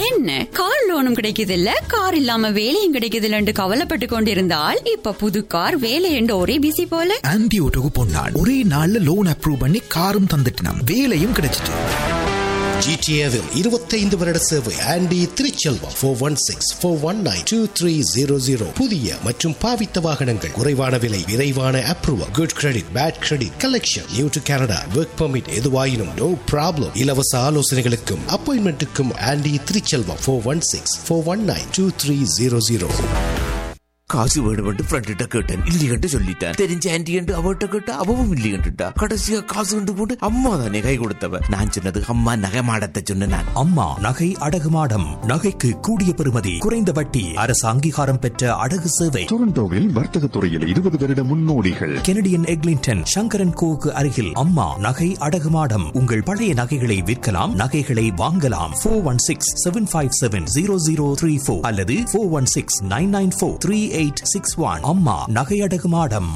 என்ன கார் லோனும் கிடைக்குது இல்ல கார் இல்லாம வேலையும் கிடைக்குது இல்லன்னு கவலைப்பட்டு கொண்டிருந்தால் இப்ப புது கார் வேலை என்று ஒரே பிசி போல ஆன்டி ஓட்டோக்கு பொன்னான் ஒரே நாள்ல லோன் அப்ரூவ் பண்ணி காரும் தந்துட்டினான் வேலையும் கிடைச்சிட்டு ஜிடிஏவில் இருபத்தைந்து வருட சேவை Andy Thiruchelvam four one six four one nine two three zero zero புதிய மற்றும் பாவித்த வாகனங்கள் குறைவான விலை விரைவான approval good credit bad credit collection new to Canada work permit எதுவாயினும் நோ ப்ராப்ளம் இலவச ஆலோசனைகளுக்கும் அப்பாயின்மெண்ட்டுக்கும் Andy Thiruchelvam four one six four one nine two three zero zero காசு வேணுமென்று ஃப்ரெண்ட்ட கேட்டேன் இல்லையென்று சொல்லிட்டேன் தெரிஞ்ச ஆன்டி என்று அவட்ட கேட்டா அவவும் இல்லையென்றுட்டா கடைசியா காசு கண்டு போட்டு அம்மா தானே கை கொடுத்தவ நான் சொன்னது அம்மா நகை மாடத்தை சொன்ன நான் அம்மா நகை அடகு மாடம் நகைக்கு கூடிய பெறுமதி குறைந்த வட்டி அரசு அங்கீகாரம் பெற்ற அடகு சேவை டொரண்டோவில் வர்த்தக துறையில் இருபது வருட முன்னோடிகள் கெனடியன் எக்லிங்டன் சங்கரன் கோவுக்கு அருகில் அம்மா நகை அடகு மாடம் உங்கள் பழைய நகைகளை விற்கலாம் நகைகளை வாங்கலாம் four one six seven five seven zero zero three four அல்லது four one six nine nine four three eight six one அம்மா நகை அடகு மாடம்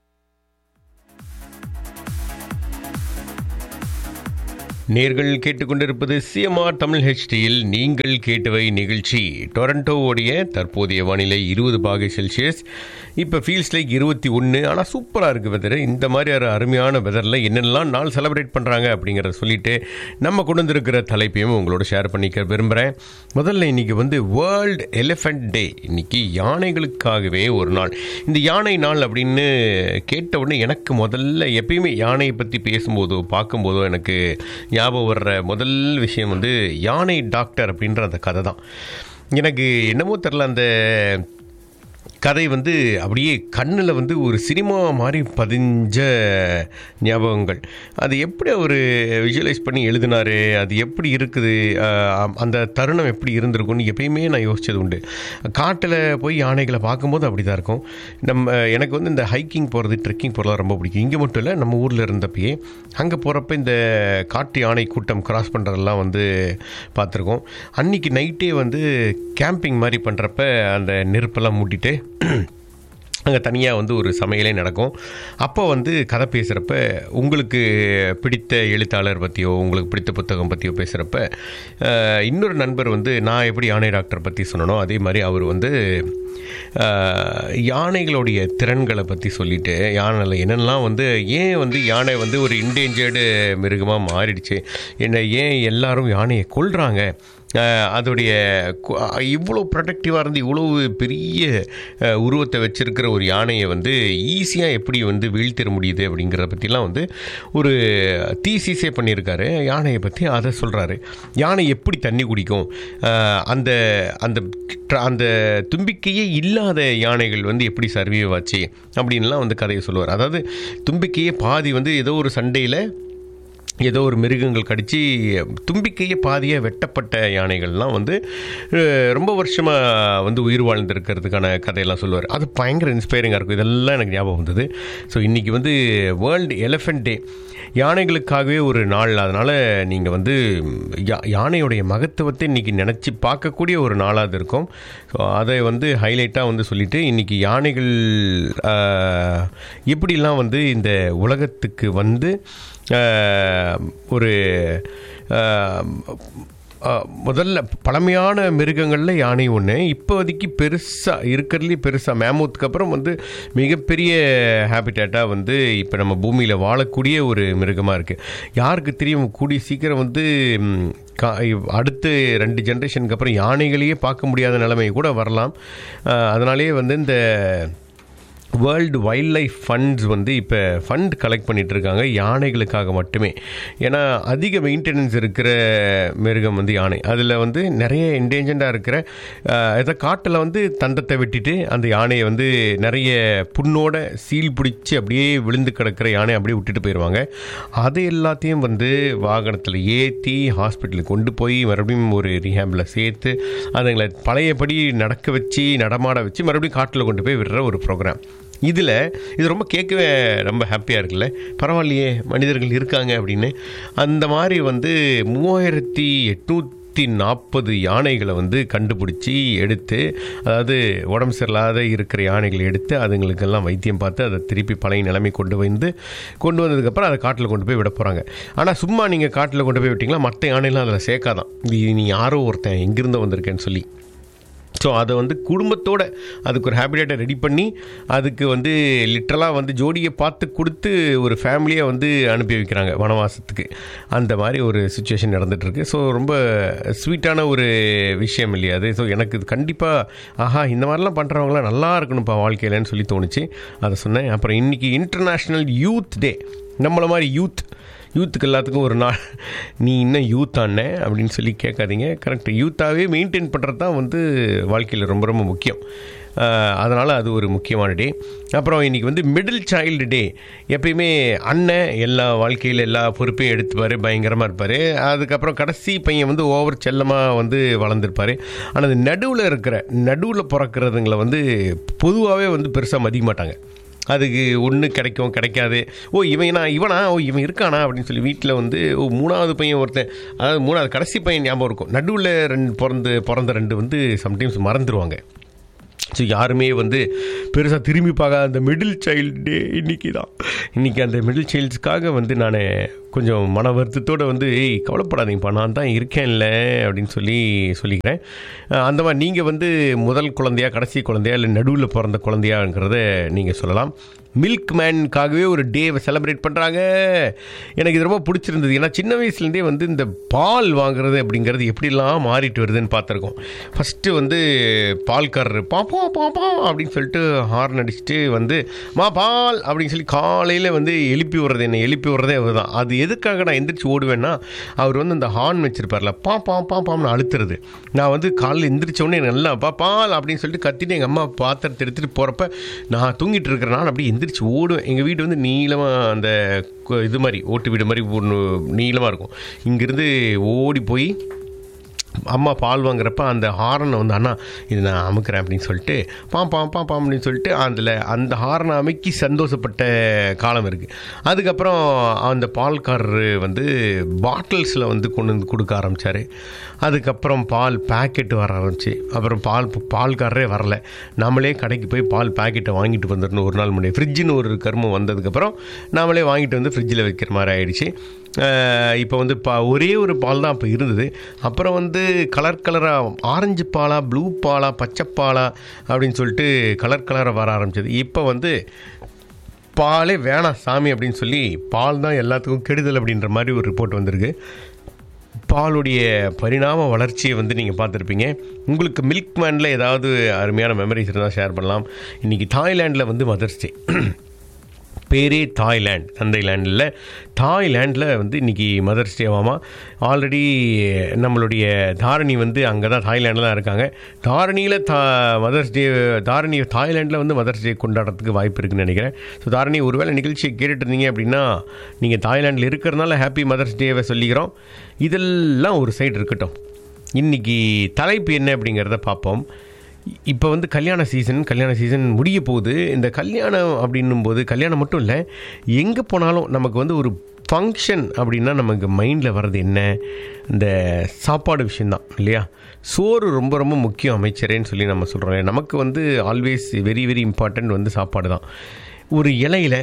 நேர்கள் கேட்டுக்கொண்டிருப்பது சிஎம்ஆர் தமிழ் ஹெச்டியில் நீங்கள் கேட்டவை நிகழ்ச்சி டொரண்டோவுடைய தற்போதைய வானிலை இருபது பாகை செல்சியஸ் இப்போ ஃபீல்ஸ் லைக் இருபத்தி ஒன்று ஆனால் சூப்பராக இருக்குது வெதர் இந்த மாதிரி ஒரு அருமையான வெதரில் என்னென்னலாம் நாள் செலிப்ரேட் பண்ணுறாங்க அப்படிங்கிறத சொல்லிட்டு நம்ம கொண்டு வந்திருக்கிற தலைப்பையும் உங்களோட ஷேர் பண்ணிக்க விரும்புகிறேன் முதல்ல இன்னைக்கு வந்து வேர்ல்டு எலிஃபெண்ட் டே இன்னைக்கு யானைகளுக்காகவே ஒரு நாள் இந்த யானை நாள் அப்படின்னு கேட்ட உடனே எனக்கு முதல்ல எப்பயுமே யானையை பற்றி பேசும்போதோ பார்க்கும்போதோ எனக்கு ஞாபகம் வர்ற முதல் விஷயம் வந்து யானை டாக்டர் அப்படின்ற அந்த கதை தான் எனக்கு என்னமோ தெரில அந்த கதை வந்து அப்படியே கண்ணில் வந்து ஒரு சினிமா மாதிரி பதிஞ்ச ஞாபகங்கள் அது எப்படி அவர் விஷுவலைஸ் பண்ணி எழுதினாரு அது எப்படி இருக்குது ஆஹ் அந்த தருணம் எப்படி இருந்திருக்கும்னு எப்பயுமே நான் யோசிச்சது உண்டு காட்டில் போய் யானைகளை பார்க்கும்போது அப்படி தான் இருக்கும் நம்ம எனக்கு வந்து இந்த ஹைக்கிங் போகிறது ட்ரெக்கிங் போகிறதா ரொம்ப பிடிக்கும் இங்கே மட்டும் இல்லை நம்ம ஊரில் இருந்தப்பயே அங்கே போகிறப்ப இந்த காட்டு யானை கூட்டம் கிராஸ் பண்ணுறதெல்லாம் வந்து பார்த்துருக்கோம் அன்னைக்கு நைட்டே வந்து கேம்பிங் மாதிரி பண்ணுறப்ப அந்த நெருப்பெல்லாம் மூட்டிட்டு அங்கே தனியாக வந்து ஒரு சமையலே நடக்கும் அப்போ வந்து கதை பேசுகிறப்ப உங்களுக்கு பிடித்த எழுத்தாளர் பற்றியோ உங்களுக்கு பிடித்த புத்தகம் பற்றியோ பேசுகிறப்ப அஹ், இன்னொரு நண்பர் வந்து நான் எப்படி யானை டாக்டர் பற்றி சொன்னனோ அதே மாதிரி அவர் வந்து அஹ், யானைகளுடைய திறன்களை பற்றி சொல்லிட்டு யானையில் என்னென்னலாம் வந்து ஏன் வந்து யானை வந்து ஒரு இன்டேஞ்சர்டு மிருகமாக மாறிடுச்சு என்ன ஏன் எல்லாரும் யானையை கொல்றாங்க அஹ் அதோடைய கு- அஹ் இவ்வளோ ப்ரொடக்டிவாக இருந்து இவ்வளோ பெரிய அஹ், உருவத்தை வச்சிருக்கிற ஒரு யானையை வந்து ஈஸியாக எப்படி வந்து வீழ்த்திட முடியுது அப்படிங்கிறத பற்றிலாம் வந்து ஒரு தீசிஸே பண்ணியிருக்காரு யானையை பற்றி அதை சொல்கிறாரு யானை எப்படி தண்ணி குடிக்கும் அஹ், அந்த அந்த ட்ர- அந்த தும்பிக்கையே இல்லாத யானைகள் வந்து எப்படி சர்வீவ் ஆச்சு அப்படின்லாம் வந்து கதையை சொல்லுவார் அதாவது தும்பிக்கையே பாதி வந்து ஏதோ ஒரு சண்டையில் ஏதோ ஒரு மிருகங்கள் கடித்து தும்பிக்கையே பாதியாக வெட்டப்பட்ட யானைகள்லாம் வந்து அஹ், ரொம்ப வருஷமாக வந்து உயிர் வாழ்ந்திருக்கிறதுக்கான கதையெல்லாம் சொல்லுவார் அது பயங்கர இன்ஸ்பைரிங்காக இருக்கும் இதெல்லாம் எனக்கு ஞாபகம் வந்தது ஸோ இன்றைக்கி வந்து வேர்ல்டு எலிஃபெண்ட் டே யானைகளுக்காகவே ஒரு நாள் அதனால் நீங்கள் வந்து யா- யானையுடைய மகத்துவத்தை இன்றைக்கி நினச்சி பார்க்கக்கூடிய ஒரு நாளாக அது இருக்கும் ஸோ அதை வந்து ஹைலைட்டாக வந்து சொல்லிவிட்டு இன்றைக்கி யானைகள் அஹ், எப்படிலாம் வந்து இந்த உலகத்துக்கு வந்து அஹ், ஒரு அஹ், அஹ், முதல்ல பழமையான மிருகங்களில் யானை ஒன்று இப்போதைக்கு பெருசாக இருக்கிறதுலே பெருசாக மேமூத்துக்கு அப்புறம் வந்து மிகப்பெரிய ஹேபிட்டேட்டாக வந்து இப்போ நம்ம பூமியில் வாழக்கூடிய ஒரு மிருகமாக இருக்குது யாருக்கு தெரியும் கூடிய சீக்கிரம் வந்து ம், கா அடுத்து ரெண்டு ஜென்ரேஷனுக்கு அப்புறம் யானைகளையே பார்க்க முடியாத நிலைமை கூட வரலாம் அஹ், அதனாலேயே வந்து இந்த வேர்ல்டு வைல்ட் லைஃப் ஃபண்ட்ஸ் வந்து இப்போ ஃபண்ட் கலெக்ட் பண்ணிட்டு இருக்காங்க யானைகளுக்காக மட்டுமே ஏன்னா அதிக மெயின்டெனன்ஸ் இருக்கிற மிருகம் வந்து யானை அதில் வந்து நிறைய என்டேஞ்சண்டாக இருக்கிற இதை காட்டில் வந்து தந்தத்தை வெட்டிட்டு அந்த யானையை வந்து நிறைய புண்ணோட சீல் பிடிச்சி அப்படியே விழுந்து கிடக்கிற யானை அப்படியே விட்டுட்டு போயிடுவாங்க அது எல்லாத்தையும் வந்து வாகனத்தில் ஏற்றி ஹாஸ்பிட்டலுக்கு கொண்டு போய் மறுபடியும் ஒரு ரிஹாபில் சேர்த்து அதுங்களை பழையபடி நடக்க வச்சு நடமாட வச்சு மறுபடியும் காட்டில் கொண்டு போய் விடுற ஒரு ப்ரோக்ராம் இதில் இது ரொம்ப கேட்கவே ரொம்ப ஹாப்பியாக இருக்குல்ல பரவாயில்லையே மனிதர்கள் இருக்காங்க அப்படின்னு அந்த மாதிரி வந்து மூவாயிரத்தி எட்நூற்றி நூற்றி நாற்பது யானைகளை வந்து கண்டுபிடிச்சி எடுத்து அதாவது உடம்பு சரியில்லாத இருக்கிற யானைகளை எடுத்து அதுங்களுக்கெல்லாம் வைத்தியம் பார்த்து அதை திருப்பி பழைய நிலைமை கொண்டு வந்து கொண்டு வந்ததுக்கப்புறம் அதை காட்டில் கொண்டு போய் விட போகிறாங்க ஆனால் சும்மா நீங்கள் காட்டில் கொண்டு போய் விட்டிங்களா மற்ற யானைலாம் அதில் சேர்க்காதான் இது நீ யாரோ ஒருத்தன் எங்கிருந்து வந்திருக்கேன்னு சொல்லி ஸோ அதை வந்து குடும்பத்தோட அதுக்கு ஒரு ஹேபிடேட்டை ரெடி பண்ணி அதுக்கு வந்து லிட்ரலாக வந்து ஜோடியை பார்த்து கொடுத்து ஒரு ஃபேமிலியை வந்து அனுப்பி வைக்கிறாங்க வனவாசத்துக்கு அந்த மாதிரி ஒரு சுச்சுவேஷன் நடந்துகிட்ருக்கு ஸோ ரொம்ப ஸ்வீட்டான ஒரு விஷயம் இல்லையா அது ஸோ எனக்கு இது கண்டிப்பாக ஆஹா இந்த மாதிரிலாம் பண்ணுறவங்களாம் நல்லா இருக்கணும்ப்பா வாழ்க்கையிலன்னு சொல்லி தோணுச்சு அதை சொன்னேன் அப்புறம் இன்றைக்கி இன்டர்நேஷ்னல் யூத் டே நம்மளை மாதிரி யூத் யூத்துக்கு எல்லாத்துக்கும் ஒரு நாள் நீ இன்னும் யூத் ஆனே அப்படின்னு சொல்லி கேட்காதீங்க கரெக்ட் யூத்தாகவே மெயின்டைன் பண்ணுறது தான் வந்து வாழ்க்கையில் ரொம்ப ரொம்ப முக்கியம் அதனால் அது ஒரு முக்கியமான டே அப்புறம் இன்றைக்கி வந்து மிடில் சைல்டு டே எப்பயுமே அண்ணன் எல்லா வாழ்க்கையில் எல்லா பொறுப்பையும் எடுத்துப்பார் பயங்கரமாக இருப்பார் அதுக்கப்புறம் கடைசி பையன் வந்து ஓவர் செல்லமாக வந்து வளர்ந்துருப்பார் ஆனால் அது நடுவில் இருக்கிற நடுவில் பிறக்கிறதுங்களை வந்து பொதுவாகவே வந்து பெருசாக மதிக்க மாட்டாங்க அதுக்கு ஒன்று கிடைக்கும் கிடைக்காது ஓ இவனா இவனா ஓ இவன் இருக்கானா அப்படின்னு சொல்லி வீட்டில் வந்து ஓ மூணாவது பையன் ஒருத்தன் அதாவது மூணாவது கடைசி பையன் ஞாபகம் இருக்கும் நடுவில் ரெண்டு பிறந்து பிறந்த ரெண்டு வந்து சம்டைம்ஸ் மறந்துடுவாங்க ஸோ யாருமே வந்து பெருசாக திரும்பி பார்க்காத அந்த மிடில் சைல்டு டே இன்றைக்கி தான் இன்றைக்கி அந்த மிடில் சைல்ட்ஸ்க்காக வந்து நான் கொஞ்சம் மன வருத்தத்தோடு வந்து ஏய் கவலைப்படாதீங்கப்பா நான் தான் இருக்கேன்ல அப்படின்னு சொல்லி சொல்லிக்கிறேன் அந்த மாதிரி நீங்கள் வந்து முதல் குழந்தையா கடைசி குழந்தையா இல்லை நடுவில் பிறந்த குழந்தையாங்கிறத நீங்கள் சொல்லலாம் மில்க் மேனுக்காகவே ஒரு டேவை செலிப்ரேட் பண்ணுறாங்க எனக்கு இது ரொம்ப பிடிச்சிருந்தது ஏன்னா சின்ன வயசுலேருந்தே வந்து இந்த பால் வாங்குறது அப்படிங்கிறது எப்படிலாம் மாறிட்டு வருதுன்னு பார்த்துருக்கோம் ஃபஸ்ட்டு வந்து பால்காரர் பாப்பா பாப்பா அப்படின்னு சொல்லிட்டு ஹார்ன் அடிச்சுட்டு வந்து மா பால் அப்படின்னு சொல்லி காலையில் வந்து எழுப்பி விடுறது என்னை எழுப்பி விடுறதே அவர் தான் அது எதுக்காக நான் எந்திரிச்சு ஓடுவேன்னா அவர் வந்து அந்த ஹார்ன் வச்சிருப்பார்ல பா பா பா பாம்னு அழுத்துறது நான் வந்து காலையில் எந்திரிச்ச உடனே எனக்கு நல்லா பா பால் அப்படின்னு சொல்லிட்டு கத்திட்டு எங்கள் அம்மா பாத்திரத்தை எடுத்துகிட்டு போகிறப்ப நான் தூங்கிட்டு இருக்கிறேன் நான் அப்படியே எந்திரிச்சு ஓடுவேன் எங்கள் வீடு வந்து நீளமாக அந்த கு- இது மாதிரி ஓட்டு வீடு மாதிரி ஒன்று நீளமாக இருக்கும் இங்கேருந்து ஓடி போய் அம்மா பால் வாங்குறப்ப அந்த ஹாரனை வந்து அண்ணா இது நான் அமுக்கிறேன் அப்படின்னு சொல்லிட்டு பாம் பாம் பாம் பாம் அப்படின்னு சொல்லிட்டு அதில் அந்த ஹாரனை அமைக்கி சந்தோஷப்பட்ட காலம் இருக்குது அதுக்கப்புறம் அந்த பால்காரர் வந்து பாட்டில்ஸில் வந்து கொண்டு வந்து கொடுக்க ஆரம்பித்தார் அதுக்கப்புறம் பால் பேக்கெட் வர ஆரம்பிச்சு அப்புறம் பால் பால்காரரே வரல நம்மளே கடைக்கு போய் பால் பேக்கெட்டை வாங்கிட்டு வந்துடணும் ஒரு நாள் முன்னாடி ஃப்ரிட்ஜுன்னு ஒரு கர்மம் வந்ததுக்கப்புறம் நாமளே வாங்கிட்டு வந்து ஃப்ரிட்ஜில் வைக்கிற மாதிரி ஆயிடுச்சு இப்போ வந்து பா ஒரே ஒரு பால் தான் அப்போ இருந்தது அப்புறம் வந்து கலர் கலராக ஆரஞ்சு பாலா ப்ளூ பாலா பச்சை பாலா அப்படின்னு சொல்லிட்டு கலர் கலராக வர ஆரம்பிச்சது இப்போ வந்து பாலே வேணாம் சாமி அப்படின்னு சொல்லி பால் தான் எல்லாத்துக்கும் கெடுதல் அப்படின்ற மாதிரி ஒரு ரிப்போர்ட் வந்திருக்கு பாலுடைய பரிணாம வளர்ச்சியை வந்து நீங்கள் பார்த்துருப்பீங்க உங்களுக்கு மில்க் மேனில் ஏதாவது அருமையான மெமரிஸ் இருந்தால் ஷேர் பண்ணலாம் இன்றைக்கி தாய்லாண்டில் வந்து மதர்ஸ் டே பேரே தாய்லாண்ட் தந்தைலாண்டில் தாய்லாண்டில் வந்து இன்றைக்கி மதர்ஸ் டேவாமா ஆல்ரெடி நம்மளுடைய தாரணி வந்து அங்கே தான் தாய்லாண்டில் தான் இருக்காங்க தாரணியில் தா மதர்ஸ் டே தாரணி தாய்லாண்டில் வந்து மதர்ஸ் டே கொண்டாடுறதுக்கு வாய்ப்பு இருக்குன்னு நினைக்கிறேன் ஸோ தாரணி ஒருவேளை நிகழ்ச்சியை கேட்டுட்டு இருந்தீங்க அப்படின்னா நீங்கள் தாய்லாண்டில் இருக்கிறனால ஹாப்பி மதர்ஸ் டேவை சொல்லிக்கிறோம் இதெல்லாம் ஒரு சைடு இருக்கட்டும் இன்றைக்கி தலைப்பு என்ன அப்படிங்கிறத பார்ப்போம் இப்போ வந்து கல்யாண சீசன் கல்யாண சீசன் முடிய போகுது இந்த கல்யாணம் அப்படின்னும் போது கல்யாணம் மட்டும் இல்லை எங்கே போனாலும் நமக்கு வந்து ஒரு ஃபங்க்ஷன் அப்படின்னா நமக்கு மைண்டில் வர்றது என்ன இந்த சாப்பாடு விஷயந்தான் இல்லையா சோறு ரொம்ப ரொம்ப முக்கியம் அமைச்சரேன்னு சொல்லி நம்ம சொல்கிறோம் நமக்கு வந்து ஆல்வேஸ் வெரி வெரி இம்பார்ட்டண்ட் வந்து சாப்பாடு தான் ஒரு இலையில்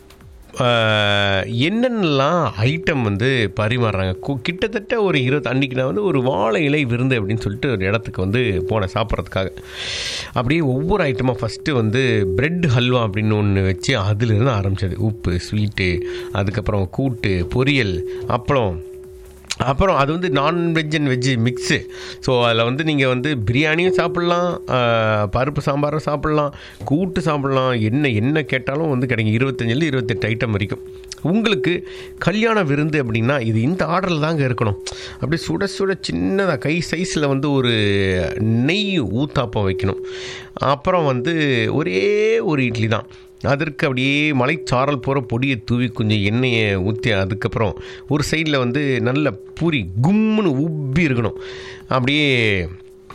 ஆஹ், என்னென்னலாம் ஐட்டம் வந்து பரிமாறுறாங்க கு- கிட்டத்தட்ட ஒரு இருபது அன்றைக்கி நான் வந்து ஒரு வாழை இலை விருந்து அப்படின்னு சொல்லிட்டு ஒரு இடத்துக்கு வந்து போனேன் சாப்பிட்றதுக்காக அப்படியே ஒவ்வொரு ஐட்டமாக ஃபஸ்ட்டு வந்து பிரெட் ஹல்வா அப்படின்னு ஒன்று வச்சு அதிலிருந்து ஆரம்பிச்சது உப்பு ஸ்வீட்டு அதுக்கப்புறம் கூட்டு பொரியல் அப்புறம் அப்புறம் அது வந்து nonveg and veg mix so அதில் வந்து நீங்கள் வந்து பிரியாணியும் சாப்பிட்லாம் ஆஹ், பருப்பு சாம்பாரும் சாப்பிட்லாம் கூட்டு சாப்பிட்லாம் என்ன என்ன கேட்டாலும் வந்து கிடைக்கும் இருபத்தஞ்சில் இருபத்தெட்டு ஐட்டம் வரைக்கும் உங்களுக்கு கல்யாண விருந்து அப்படின்னா இது இந்த ஆர்டரில் தாங்க இருக்கணும் அப்படியே சுட சுட சின்னதாக கை சைஸில் வந்து ஒரு நெய் ஊத்தாப்பம் வைக்கணும் அப்புறம் வந்து ஒரே ஒரு இட்லி தான் அதற்கு அப்படியே மலைச்சாரல் போகிற பொடியை தூவி கொஞ்சம் எண்ணெயை ஊற்றி அதுக்கப்புறம் ஒரு சைடில் வந்து நல்ல பூரி கும்முன்னு உப்பி இருக்கணும் அப்படியே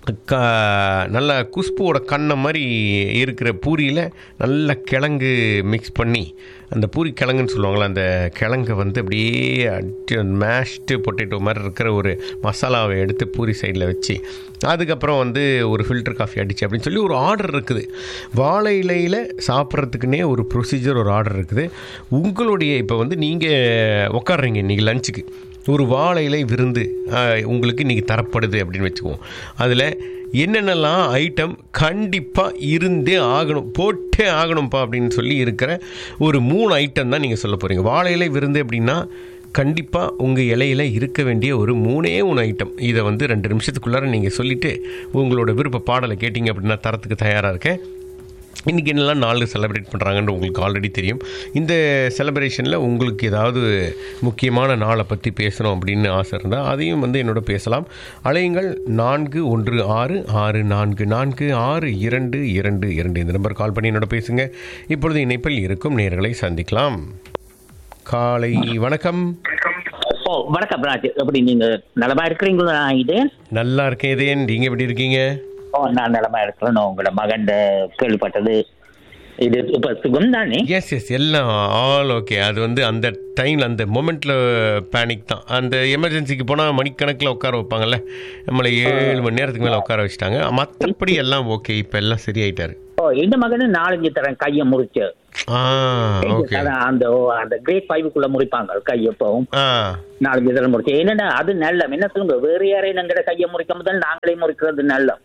க நல்ல குஷ்புவோட கண்ணை மாதிரி இருக்கிற பூரியில் நல்ல கிழங்கு மிக்ஸ் பண்ணி அந்த பூரி கிழங்குன்னு சொல்லுவாங்களே அந்த கிழங்கை வந்து அப்படியே மேஷ்டு பொட்டேட்டோ மாதிரி இருக்கிற ஒரு மசாலாவை எடுத்து பூரி சைடில் வச்சு அதுக்கப்புறம் வந்து ஒரு ஃபில்டர் காஃபி அடிச்சு அப்படின்னு சொல்லி ஒரு ஆர்டர் இருக்குது வாழை இலையில் சாப்பிட்றதுக்குன்னே ஒரு ப்ரொசீஜர் ஒரு ஆர்டர் இருக்குது உங்களுடைய இப்போ வந்து நீங்கள் உட்காடுறீங்க இன்றைக்கி லஞ்சுக்கு ஒரு வாழை இலை விருந்து ஆஹ், உங்களுக்கு இன்றைக்கி தரப்படுது அப்படின்னு வச்சுக்குவோம் அதில் என்னென்னலாம் ஐட்டம் கண்டிப்பாக இருந்தே ஆகணும் போட்டே ஆகணும்ப்பா அப்படின்னு சொல்லி இருக்கிற ஒரு மூணு ஐட்டம் தான் நீங்கள் சொல்ல போகிறீங்க வாழை இலை விருந்து அப்படின்னா கண்டிப்பாக உங்கள் இலையில் இருக்க வேண்டிய ஒரு மூணே மூணு ஐட்டம் இதை வந்து ரெண்டு நிமிஷத்துக்குள்ளார நீங்கள் சொல்லிவிட்டு உங்களோட விருப்ப பாடலை கேட்டிங்க அப்படின்னா தரத்துக்கு தயாராக இருக்கேன் இன்றைக்கி என்னெல்லாம் நாள் செலிப்ரேட் பண்ணுறாங்கன்னு உங்களுக்கு ஆல்ரெடி தெரியும் இந்த செலிப்ரேஷனில் உங்களுக்கு ஏதாவது முக்கியமான நாளை பற்றி பேசணும் அப்படின்னு ஆசை இருந்தால் அதையும் வந்து என்னோட பேசலாம் அலையுங்கள் நான்கு ஒன்று ஆறு ஆறு நான்கு நான்கு ஆறு இரண்டு இரண்டு இரண்டு இந்த நம்பர் கால் பண்ணி என்னோட பேசுங்க இப்பொழுது இணைப்பில் இருக்கும் நேர்களை சந்திக்கலாம் காலை வணக்கம் ஓ வணக்கம் ராஜ் எப்படி நீங்க நலமா இருக்கிறீங்களா இது நல்லா இருக்கேன் இதேன் நீங்கள் எப்படி இருக்கீங்க ஓ நான் நலமா இருக்கிறேன் நான் உங்களோட மகன் கேள்விப்பட்டது இது இப்ப சுகம் தானே எஸ் எஸ் எல்லாம் ஆல் ஓகே அது வந்து அந்த டைமில் அந்த மொமெண்ட்டில் பேனிக் தான் அந்த எமர்ஜென்சிக்கு போனால் மணிக்கணக்கில் உட்கார வைப்பாங்கல்ல நம்மளை ஏழு மணி நேரத்துக்கு மேலே உட்கார வச்சுட்டாங்க மற்றபடி எல்லாம் ஓகே இப்போ எல்லாம் சரியாயிட்டாரு ஓ இந்த மகனு நாலஞ்சு தரம் கையை முறிச்சு ஆ ஓகே அதான் அந்த ஓ, அந்த கிரேட் ஃபைவுக்குள்ள முறிப்பாங்க கை எப்பவும் ஆ நாலஞ்சு தரம் முறிச்சு என்னன்னா அது நல்ல என்ன சொல்லுங்க வேற யாரையும் எங்கட கையை முறிக்க முதல் நாங்களே முறிக்கிறது நல்ல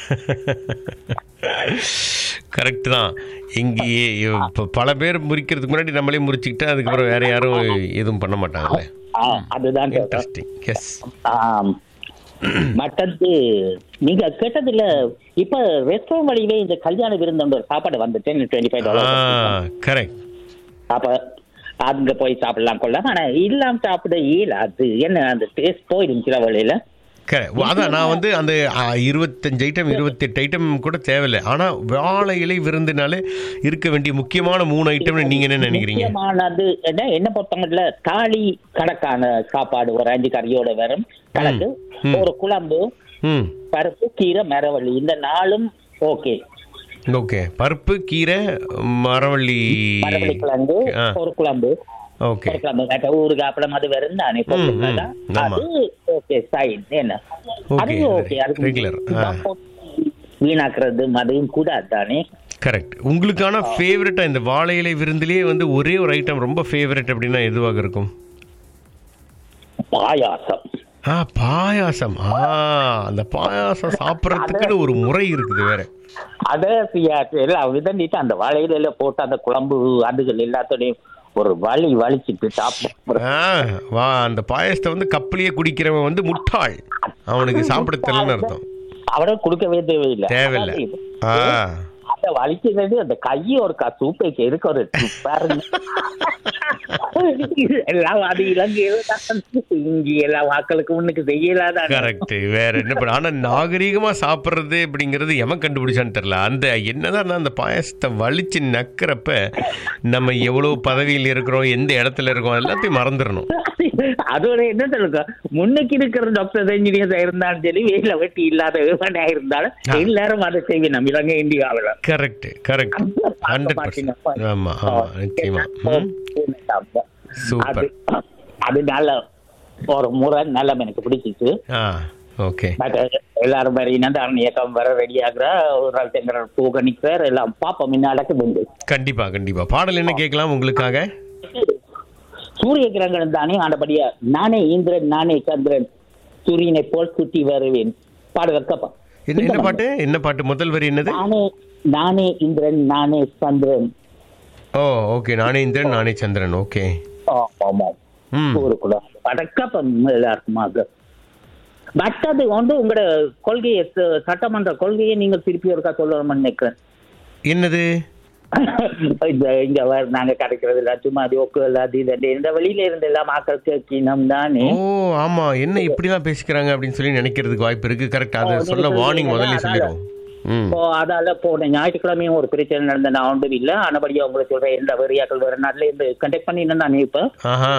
கரெக்ட் தான் இங்கேயே இப்போ பல பேர் முறிக்கிறதுக்கு முன்னாடி நம்மளே முறிச்சுக்கிட்டு அதுக்கப்புறம் வேற யாரும் எதுவும் பண்ண மாட்டாங்கல்ல ஆ, அதுதான் சொல்றேன். இன்ட்ரெஸ்டிங் எஸ் ஆம். மற்றது நீங்க கேட்டதுல இப்ப ரெஸ்டாரண்ட் வழியிலே இந்த கல்யாண விருந்தோட ஒரு சாப்பாடு வந்துட்டு twenty five ah dollar correct அப்ப அங்க போய் சாப்பிடலாம் கொள்ளலாம் ஆனா இல்லாம சாப்பிட இயலாது என்ன அந்த டேஸ்ட் போயிடும் சில வழியில கரெக்ட் அதான் நான் வந்து அந்த ஆ, இருபத்தஞ்சு ஐட்டம் இருபத்தெட்டு ஐட்டம் கூட தேவையில்லை ஆனால் வாழை இலை விருந்தினாலே இருக்க வேண்டிய முக்கியமான மூணு ஐட்டம்னு நீங்கள் என்ன நினைக்கிறீங்க முக்கியமானது என்ன என்ன பொறுத்தவங்கல தாலி கணக்கான சாப்பாடு ஒரு அஞ்சு கறியோட வரும் கணக்கு ம். ஒரு குழம்பு ம் பருப்பு கீரை மரவள்ளி இந்த நாளும் ஓகே ஓகே பருப்பு கீரை மரவள்ளி மரவள்ளி கிழங்கு ஆ ஒரு குழம்பு ஓகே ஒரு குழம்பு மற்ற ஊருக்கு அப்பளம் அது வரும் தானே பொங்கல் ம், ஆமா. அது ஓகே சைட் என்ன Okay, அது ஓகே அது regular, ஆ. வீணாக்குறது அதையும் கூட தானே கரெக்ட் உங்களுக்கான ஃபேவரட்டா இந்த வாழை இலை விருந்திலேயே வந்து ஒரே ஒரு ஐட்டம் ரொம்ப ஃபேவரட் அப்படின்னா எதுவாக இருக்கும் பாயாசம் ஆ பாயாசம் ஆ அந்த பாயாசம் சாப்பிட்றதுக்குன்னு ஒரு முறை இருக்குது வேற அத செய்யாது எல்லாம் விதண்டிட்டு அந்த வாழையில போட்டு அந்த குழம்பு அதுகள் எல்லாத்தோடையும் ஒரு வலி வலிச்சிட்டு சாப்பிடும் ஆ வா அந்த பாயசத்தை வந்து கப்பலையே குடிக்கிறவன் வந்து முட்டாள் அவனுக்கு சாப்பிட தெரியலன்னு அர்த்தம் அவரை கொடுக்கவே தேவையில்லை தேவையில்லை ஆ அந்த வலிக்கிறது அந்த கையை ஒரு க சூப்பைக்கு இருக்க ஒரு பாருங்க எல்லாம் அது இலங்கையில தான் இங்க எல்லா வாக்களுக்கு முன்னுக்கு செய்யலாதான் கரெக்ட் வேற என்ன பண்ண ஆனா நாகரீகமா சாப்பிடுறது அப்படிங்கிறது எவன் கண்டுபிடிச்சான்னு தெரியல அந்த என்னதான் நான் அந்த பாயசத்தை வலிச்சு நக்கிறப்ப நம்ம எவ்வளவு பதவியில் இருக்கிறோம் எந்த இடத்துல இருக்கோம் எல்லாத்தையும் மறந்துடணும் அதோட என்ன சொல்லுங்க முன்னுக்கு இருக்கிற டாக்டர் இன்ஜினியர்ஸ் இருந்தாலும் சரி வேலை வெட்டி இல்லாத விவசாயியா இருந்தாலும் ஆ. எல்லாரும் அதை செய்வோம் நம்ம இலங்கை இந்தியாவில் கரெக்ட் கரெக்ட் ஹண்ட்ரட் பர்சன்ட் ஆமா ஆமா நிச்சயமா ம், சூப்பர் அது அது நல்ல ஒரு முறை நல்ல எனக்கு பிடிச்சிச்சு ஆ ஓகே பட் எல்லாரும் வேற இனந்தாரண இயக்கம் வர ரெடி ஆகுற ஒரு ஆள் தெங்கிற பூக நிற்கிறார் எல்லாம் பாப்போம் முன்ன நடக்குது கண்டிப்பா கண்டிப்பா பாடல் என்ன கேட்கலாம் உங்களுக்காக சூரிய கிரகணம் தானே ஆண்டபடியா நானே இந்திரன் நானே சந்திரன் சூரியனை போல் சுத்தி வருவேன் பாடுவக்கப்பா என்ன என்ன பாட்டு என்ன பாட்டு முதல் வரி என்னது நானே நானே இந்திரன் நானே சந்திரன் ஓ ஓகே நானே இந்திரன் நானே சந்திரன் ஓகே ஆமா ம் ஊருக்குள்ள படக்கப்பம் எல்லாருக்குமாக மற்றது வந்து உங்களோட கொள்கையை ச- சட்டமன்ற கொள்கையை நீங்க திருப்பி ஒருக்கா சொல்லணும்னு நினைக்கிறேன் என்னது இந்த இங்க வர நாங்க கிடைக்கிறது இல்ல சும்மா அது ஒக்கு அது இது இந்த வெளியில இருந்து எல்லாம் மக்கள் கேட்கணும் தானே ஓ ஆமா என்ன இப்படிலாம் பேசிக்கிறாங்க அப்படின்னு சொல்லி நினைக்கிறதுக்கு வாய்ப்பு இருக்கு கரெக்ட் அதை ஓ, சொல்ல நீங்க வார்னிங் சொல்றீங்க, முதல்ல அதால. சொல்லிடுவோம் ம் இப்போ அதால போன ஞாயிற்றுக்கிழமையும் ஒரு பிரச்சனை நடந்த நான் ஒன்றும் இல்ல ஆனபடியா உங்களுக்கு சொல்றேன் எந்த வெறியாக்கள் வேற நாட்டுல இருந்து கண்டக்ட் பண்ணிருந்தேன் நான் இப்ப ஆஹா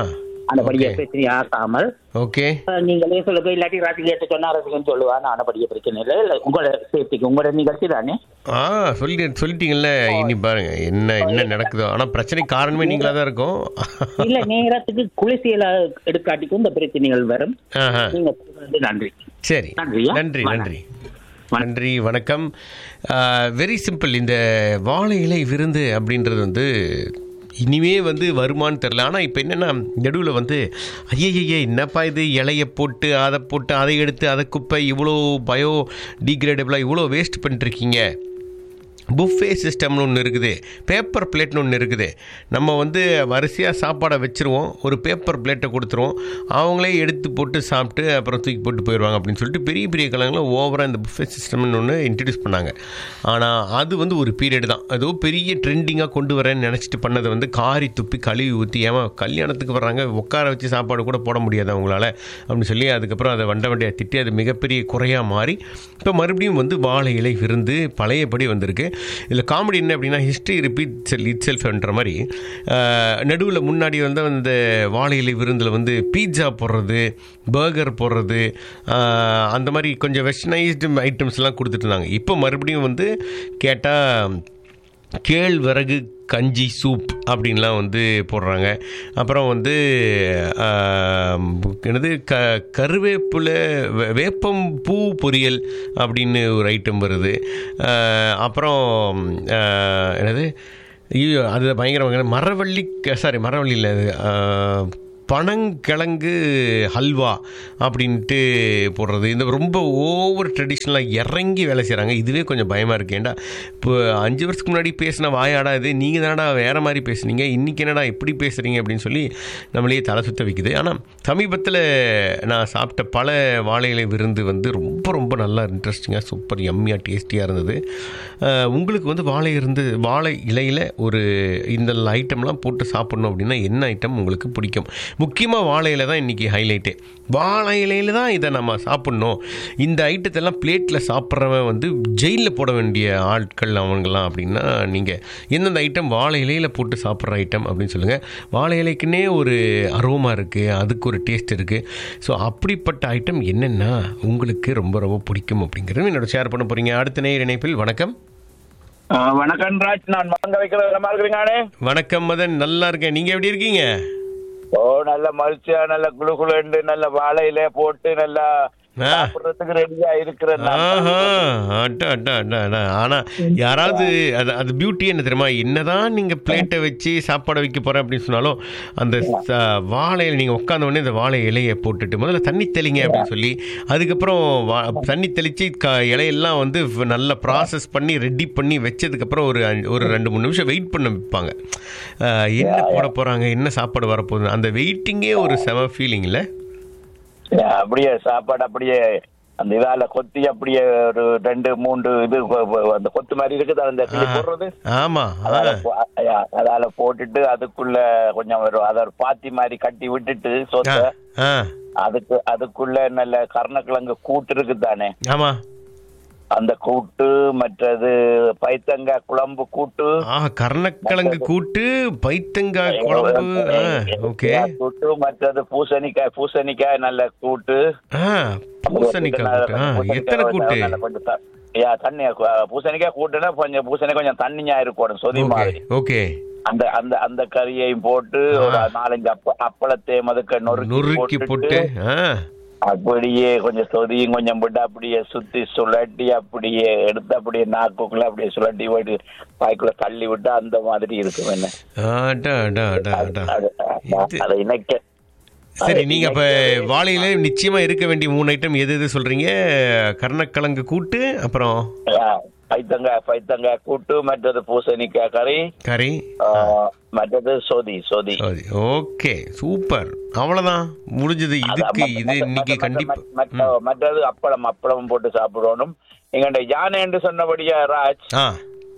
அந்த படிய Okay. பிரச்சனை ஆக்காமல் ஓகே அஹ், நீங்களே சொல்லுங்க இல்லாட்டி ரசிகர்கிட்ட சொன்னா ரசிகன் சொல்லுவா நான் படிய பிரச்சனை இல்லை இல்லை உங்களோட சேஃப்டிக்கு உங்களோட நிகழ்ச்சி தானே ஆ சொல்லி சொல்லிட்டீங்கல்ல இனி பாருங்க என்ன என்ன நடக்குதோ ஆனா பிரச்சனை காரணமே நீங்களா தான் இருக்கும் இல்ல நேரத்துக்கு குளிசியல எடுக்காட்டிக்கும் இந்த பிரச்சனைகள் வரும் ஆஹா. நீங்க சொல்றது நன்றி சரி நன்றியா? நன்றி வணக்கம். நன்றி நன்றி வணக்கம் வெரி சிம்பிள் இந்த வாழை இலை விருந்து அப்படின்றது வந்து இனிமே வந்து வருமான்னு தெரில ஆனால் இப்போ என்னென்னா நடுவில் வந்து ஐயய்யே என்னப்பா இது இலையை போட்டு அதை போட்டு அதை எடுத்து அதை குப்பை இவ்வளோ பயோ டீக்ரேடபிளாக இவ்வளோ வேஸ்ட் பண்ணிட்டுருக்கீங்க புஃபே சிஸ்டம்னு ஒன்று இருக்குது பேப்பர் பிளேட்னு ஒன்று இருக்குது நம்ம வந்து வரிசையாக சாப்பாடை வச்சுருவோம் ஒரு பேப்பர் பிளேட்டை கொடுத்துருவோம் அவங்களே எடுத்து போட்டு சாப்பிட்டு அப்புறம் தூக்கி போட்டு போயிடுவாங்க அப்படின்னு சொல்லிட்டு பெரிய பெரிய கலங்களில் ஓவராக இந்த புஃபே சிஸ்டம்னு ஒன்று இன்ட்ரடியூஸ் பண்ணாங்க ஆனால் அது வந்து ஒரு பீரியட் தான் ஏதோ பெரிய ட்ரெண்டிங்காக கொண்டு வரேன்னு நினச்சிட்டு பண்ணதை வந்து காரி துப்பி கழுவி ஊற்றி ஏமா கல்யாணத்துக்கு வர்றாங்க உட்கார வச்சு சாப்பாடு கூட போட முடியாது அவங்களால அப்படின்னு சொல்லி அதுக்கப்புறம் அதை வண்ட வண்டியாக திட்டி அது மிகப்பெரிய குறையாக மாறி இப்போ மறுபடியும் வந்து வாழை இலை விருந்து பழையபடி வந்திருக்கு இதில் காமெடி என்ன அப்படின்னா ஹிஸ்ட்ரி ரிப்பீட் செல் இட் செல்ஃப்ன்ற மாதிரி நடுவில் முன்னாடி வந்து அந்த வாழை இலை விருந்தில் வந்து பீட்சா போடுறது பர்கர் போடுறது ஆஹ், அந்த மாதிரி கொஞ்சம் வெஸ்டர்னைஸ்டு ஐட்டம்ஸ்லாம் கொடுத்துட்டு இருந்தாங்க இப்போ மறுபடியும் வந்து கேட்டால் கேழ்வரகு கஞ்சி சூப் அப்படின்லாம் வந்து போடுறாங்க அப்புறம் வந்து ஆம், என்னது க கருவேப்பிலை வே- வேப்பம் பூ பொரியல் அப்படின்னு ஒரு ஐட்டம் வருது ஆ, அப்புறம் ஆ, என்னது ஐயோ அது பயங்கர மரவள்ளி சாரி மரவள்ளி இல்லை அது ஆ, பனங்கிழங்கு ஹல்வா அப்படின்ட்டு போடுறது இந்த ரொம்ப ஓவர் ட்ரெடிஷ்னலாக இறங்கி வேலை செய்கிறாங்க இதுவே கொஞ்சம் பயமாக இருக்கு ஏன்டா இப்போ அஞ்சு வருஷத்துக்கு முன்னாடி பேசின வாயாடா இது நீங்கள் தானடா வேறு மாதிரி பேசுனீங்க இன்றைக்கி என்னடா இப்படி பேசுகிறீங்க அப்படின்னு சொல்லி நம்மளையே தலை சுத்த வைக்குது ஆனால் சமீபத்தில் நான் சாப்பிட்ட பல வாழை இலை விருந்து வந்து ரொம்ப ரொம்ப நல்லா இன்ட்ரெஸ்டிங்காக சூப்பர் எம்மியாக டேஸ்டியாக இருந்தது அஹ், உங்களுக்கு வந்து வாழை இருந்து வாழை இலையில் ஒரு இந்த ஐட்டம்லாம் போட்டு சாப்பிட்ணும் அப்படின்னா என்ன ஐட்டம் உங்களுக்கு பிடிக்கும் முக்கியமாக வாழை இலை தான் இன்றைக்கி ஹைலைட்டே வாழை இலையில தான் இதை நம்ம சாப்பிட்ணும் இந்த ஐட்டத்தெல்லாம் பிளேட்டில் சாப்பிட்றவன் வந்து ஜெயிலில் போட வேண்டிய ஆட்கள் அவங்கெல்லாம் அப்படின்னா நீங்கள் எந்தெந்த ஐட்டம் வாழை இலையில் போட்டு சாப்பிட்ற ஐட்டம் அப்படின்னு சொல்லுங்கள் வாழை இலைக்குன்னே ஒரு அரோமா இருக்குது அதுக்கு ஒரு டேஸ்ட் இருக்குது ஸோ அப்படிப்பட்ட ஐட்டம் என்னென்னா உங்களுக்கு ரொம்ப ரொம்ப பிடிக்கும் அப்படிங்கிறது என்னோட ஷேர் பண்ண போகிறீங்க அடுத்த நேர் இணைப்பில் வணக்கம் வணக்கம் ராஜ் நான் மங்க வைக்கிற நல்லா இருக்கிறீங்களே வணக்கம் மதன் நல்லா இருக்கேன் நீங்கள் எப்படி இருக்கீங்க ஓ நல்ல மகிழ்ச்சியா நல்ல குளு குளுண்டு நல்ல வாழையில போட்டு நல்லா ஆ. சாப்பிடுறதுக்கு ரெடியா இருக்கிறேன் நான். ஆஹா அட்டா அட்டா அட்டா அட்டா ஆனால் யாராவது அது அது பியூட்டி என்ன தெரியுமா என்னதான் நீங்கள் பிளேட்டை வச்சு சாப்பாடை வைக்க போகிறேன் அப்படின்னு சொன்னாலும் அந்த ச- வாழையில நீங்கள் உட்காந்த உடனே இந்த வாழை இலையை போட்டுட்டு முதல்ல தண்ணி தெளிங்க அப்படின்னு சொல்லி அதுக்கப்புறம் வா- தண்ணி தெளித்து க இலையெல்லாம் வந்து ஃப- நல்லா ப்ராசஸ் பண்ணி ரெடி பண்ணி வச்சதுக்கப்புறம் ஒரு அஞ்சு- ஒரு ரெண்டு மூணு நிமிஷம் வெயிட் பண்ண வைப்பாங்க ஆஹ், என்ன போட போகிறாங்க என்ன சாப்பாடு வரப்போகுது அந்த வெயிட்டிங்கே ஒரு செம ஃபீலிங்கில் அப்படியே சாப்பாடு அப்படியே அந்த இதால கொத்தி அப்படியே ஒரு ரெண்டு மூன்று இது கொ- கொ- அந்த கொத்து மாதிரி இருக்குது அந்த கிளி போடுறது ஆமாம் அதால போ- ஐயா, அதால போட்டுட்டு அதுக்குள்ள கொஞ்சம் ஒரு அத ஒரு பாத்தி மாதிரி கட்டி விட்டுட்டு சொத்த ஆ அதுக்கு அதுக்குள்ள நல்ல கருணக்கிழங்கு கூட்டு இருக்கு தானே ஆமாம் அந்த கூட்டு மற்றது பைத்தங்காய் குழம்பு கூட்டு ஆ கர்ணக்கிழங்கு கூட்டு பைத்தங்காய் குழம்பு ஓகே கூட்டு மற்றது பூசணிக்காய் பூசணிக்காய் நல்ல கூட்டு ஆ பூசணிக்காய் கூட்டு ஆ எத்தனை கூட்டு நல்ல கொஞ்சம் த- யா, தண்ணி கு- பூசணிக்காய் கூட்டுனா கொஞ்சம் பூசணி கொஞ்சம் தண்ணியா இருக்கணும் சொதி ஓகே மாதிரி ஓகே அந்த அந்த அந்த கறியையும் போட்டு ஒரு நாலஞ்சு அப்ப அப்பளத்தையும் அதுக்கு நொறுக்கி நொறுக்கி போட்டு போட்டு ஆ அப்படியே கொஞ்சம் சொதியும் கொஞ்சம் போட்டு அப்படியே சுத்தி சுழட்டி அப்படியே எடுத்து அப்படியே நாக்குக்குள்ள அப்படியே சுழட்டி போயிட்டு வாய்க்குள்ள தள்ளி விட்டு அந்த மாதிரி இருக்கும் என்ன அடா, அடா, அடா, அடா. அது- இது- அதை இணைக்க சரி நீங்க அப்ப வாழையில நிச்சயமா இருக்க வேண்டிய மூணு ஐட்டம் எது எது சொல்றீங்க கர்ணக்கிழங்கு கூட்டு அப்புறம் ஆ, பைத்தங்காய் பைத்தங்காய் கூட்டு மற்றது பூசணிக்காய் கறி கறி ஆ, மற்றது சொதி சொதி ஓகே சூப்பர் அவ்வளவுதான் முடிஞ்சது இதுக்கு மற்ற- இது மற்ற- இன்னைக்கு மற்ற- கண்டிப்பா மற்ற- மற்றது அப்பளம் அப்பளம் போட்டு சாப்பிடணும் எங்கண்ட யானை என்று சொன்னபடியா ராஜ் ஆ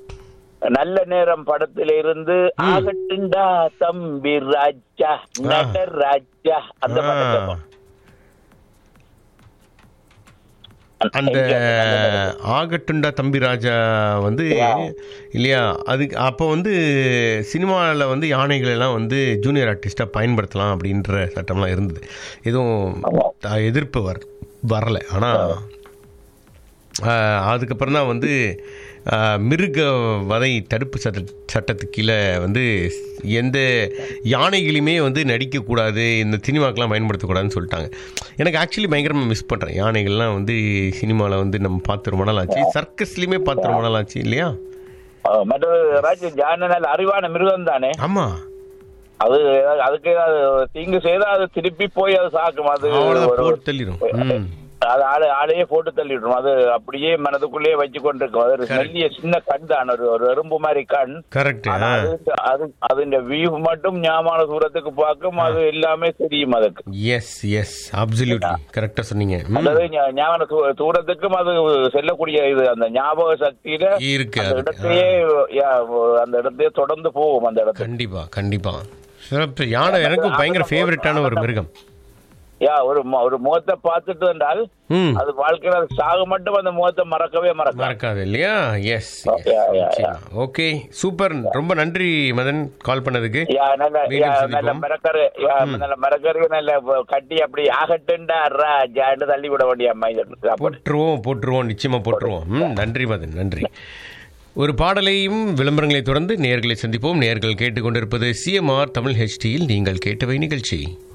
நல்ல நேரம் படத்துல இருந்து ஆகட்டுண்டா தம்பி ராஜா நட ராஜா அந்த ஆ. படத்தை அந்த ஆகட்டுண்டா தம்பி ராஜா வந்து இல்லையா அதுக்கு அப்போ வந்து சினிமாவில் வந்து யானைகள் எல்லாம் வந்து ஜூனியர் ஆர்டிஸ்டாக பயன்படுத்தலாம் அப்படின்ற சட்டம்லாம் இருந்தது எதுவும் த- எதிர்ப்பு வர் வரல ஆனால் அதுக்கப்புறம் தான் வந்து ஆஹ், மிருக வதை தடுப்பு சட்ட சட்டத்துக்கு கீழே வந்து எந்த யானைகளையுமே வந்து நடிக்கக்கூடாது இந்த சினிமாக்கெலாம் பயன்படுத்தக்கூடாதுன்னு சொல்லிட்டாங்க எனக்கு ஆக்சுவலி பயங்கரமாக மிஸ் பண்ணுறேன் யானைகள்லாம் வந்து சினிமாவில் வந்து நம்ம பார்த்து ரொம்ப நாள் ஆச்சு சர்க்கஸ்லேயுமே பார்த்து ரொம்ப நாள் ஆச்சு இல்லையா அஹ், மற்றது ராஜ் ஜான நல்ல அறிவான மிருகம் தானே ஆமாம் அது ஏதாவது- அதுக்கு ஏதாவது தீங்கு செய்தா அது திருப்பி போய் அது சாக்கும் அது அவ்வளோதான் ஒரு- போட்டு தள்ளிடும் ம் அது ஆளு ஆளையே போட்டு தள்ளிடும் அது அப்படியே மனதுக்குள்ளேயே வச்சு கொண்டிருக்கும் அது ஒரு மெல்லிய சின்ன கண் தான் ஒரு ஒரு எறும்பு மாதிரி கண் கரெக்ட் ஆனா அது அது அதுன்ற வியூ மட்டும் ஞாபக தூரத்துக்கு பார்க்கும் அது எல்லாமே தெரியும் அதுக்கு எஸ் எஸ் அப்சல்யூட்லி கரெக்டாக சொன்னீங்க ம். அதாவது ஞா- ஞாபக தூ- தூரத்துக்கும் அது செல்லக்கூடிய இது அந்த ஞாபக சக்தியில இருக்கு அந்த அதுக்கு. இடத்தையே யா, அந்த இடத்தையே தொடர்ந்து போகும் அந்த இடத்துக்கு கண்டிப்பா கண்டிப்பா சிறப்பு யானை எனக்கும் பயங்கர ஃபேவரட்டான ஒரு மிருகம் யா ஒரு மு- ஒரு முகத்தை பார்த்துட்டு என்றால் ம் அது வாழ்க்கையில அது சாக மட்டும் அந்த முகத்தை மறக்கவே மறக்காது மறக்காது இல்லையா yes Yeah, yeah, yeah. Okay super ரொம்ப நன்றி மதன் கால் பண்ணதுக்கு யா, நல்ல மீண்டும் யா, நல்ல சந்திப்போம். மரக்கரு யா, நல்ல மரக்கரு நல்ல வ- கட்டி அப்படி ஆகட்டுண்டா ராஜான்னு தள்ளி விட வேண்டிய அம்மா இது சாப்பாடு. போட்டுருவோம் போட்டுருவோம் நிச்சயமா போட்டுருவோம் ம் நன்றி மதன் நன்றி ஒரு பாடலையும் விளம்பரங்களை தொடர்ந்து நேர்களை சந்திப்போம் நேர்கள் கேட்டுக்கொண்டிருப்பது சிஎம்ஆர் தமிழ் ஹெச்டியில் நீங்கள் கேட்டவை நிகழ்ச்சி